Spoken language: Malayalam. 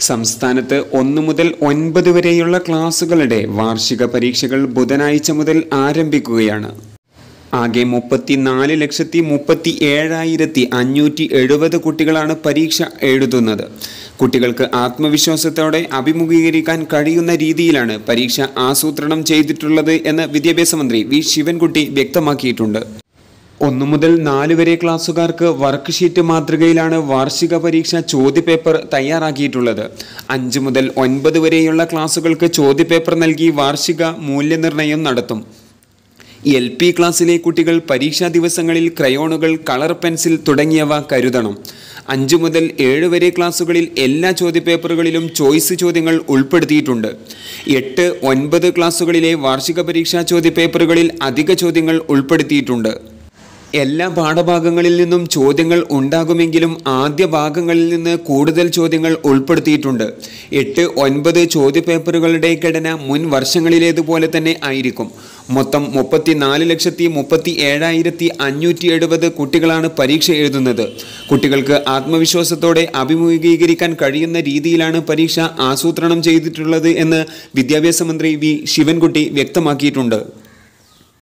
സംസ്ഥാനത്ത് ഒന്നു മുതൽ ഒൻപത് വരെയുള്ള ക്ലാസുകളുടെ വാർഷിക പരീക്ഷകൾ ബുധനാഴ്ച മുതൽ ആരംഭിക്കുകയാണ് ആകെ മുപ്പത്തിനാല് ലക്ഷത്തി മുപ്പത്തി ഏഴായിരത്തി അഞ്ഞൂറ്റി എഴുപത് കുട്ടികളാണ് പരീക്ഷ എഴുതുന്നത് കുട്ടികൾക്ക് ആത്മവിശ്വാസത്തോടെ അഭിമുഖീകരിക്കാൻ കഴിയുന്ന രീതിയിലാണ് പരീക്ഷ ആസൂത്രണം ചെയ്തിട്ടുള്ളത് എന്ന് വിദ്യാഭ്യാസ മന്ത്രി വി ശിവൻകുട്ടി വ്യക്തമാക്കിയിട്ടുണ്ട് ഒന്നു മുതൽ നാല് വരെ ക്ലാസ്സുകാർക്ക് വർക്ക് ഷീറ്റ് മാതൃകയിലാണ് വാർഷിക പരീക്ഷ ചോദ്യപേപ്പർ തയ്യാറാക്കിയിട്ടുള്ളത് അഞ്ച് മുതൽ ഒൻപത് വരെയുള്ള ക്ലാസ്സുകൾക്ക് ചോദ്യപേപ്പർ നൽകി വാർഷിക മൂല്യനിർണ്ണയം നടത്തും എൽ പി ക്ലാസ്സിലെ കുട്ടികൾ പരീക്ഷാ ദിവസങ്ങളിൽ ക്രയോണുകൾ കളർ പെൻസിൽ തുടങ്ങിയവ കരുതണം അഞ്ച് മുതൽ ഏഴ് വരെ ക്ലാസ്സുകളിൽ എല്ലാ ചോദ്യപേപ്പറുകളിലും ചോയ്സ് ചോദ്യങ്ങൾ ഉൾപ്പെടുത്തിയിട്ടുണ്ട് എട്ട് ഒൻപത് ക്ലാസ്സുകളിലെ വാർഷിക പരീക്ഷാ ചോദ്യപേപ്പറുകളിൽ അധിക ചോദ്യങ്ങൾ ഉൾപ്പെടുത്തിയിട്ടുണ്ട് എല്ലാ പാഠഭാഗങ്ങളിൽ നിന്നും ചോദ്യങ്ങൾ ഉണ്ടാകുമെങ്കിലും ആദ്യ ഭാഗങ്ങളിൽ നിന്ന് കൂടുതൽ ചോദ്യങ്ങൾ ഉൾപ്പെടുത്തിയിട്ടുണ്ട് എട്ട് ഒൻപത് ചോദ്യപേപ്പറുകളുടെ ഘടന മുൻ വർഷങ്ങളിലേതുപോലെ തന്നെ ആയിരിക്കും മൊത്തം മുപ്പത്തിനാല് ലക്ഷത്തി മുപ്പത്തി ഏഴായിരത്തി അഞ്ഞൂറ്റി എഴുപത് കുട്ടികളാണ് പരീക്ഷ എഴുതുന്നത് കുട്ടികൾക്ക് ആത്മവിശ്വാസത്തോടെ അഭിമുഖീകരിക്കാൻ കഴിയുന്ന രീതിയിലാണ് പരീക്ഷ ആസൂത്രണം ചെയ്തിട്ടുള്ളത് എന്ന് വിദ്യാഭ്യാസ മന്ത്രി വി ശിവൻകുട്ടി വ്യക്തമാക്കിയിട്ടുണ്ട്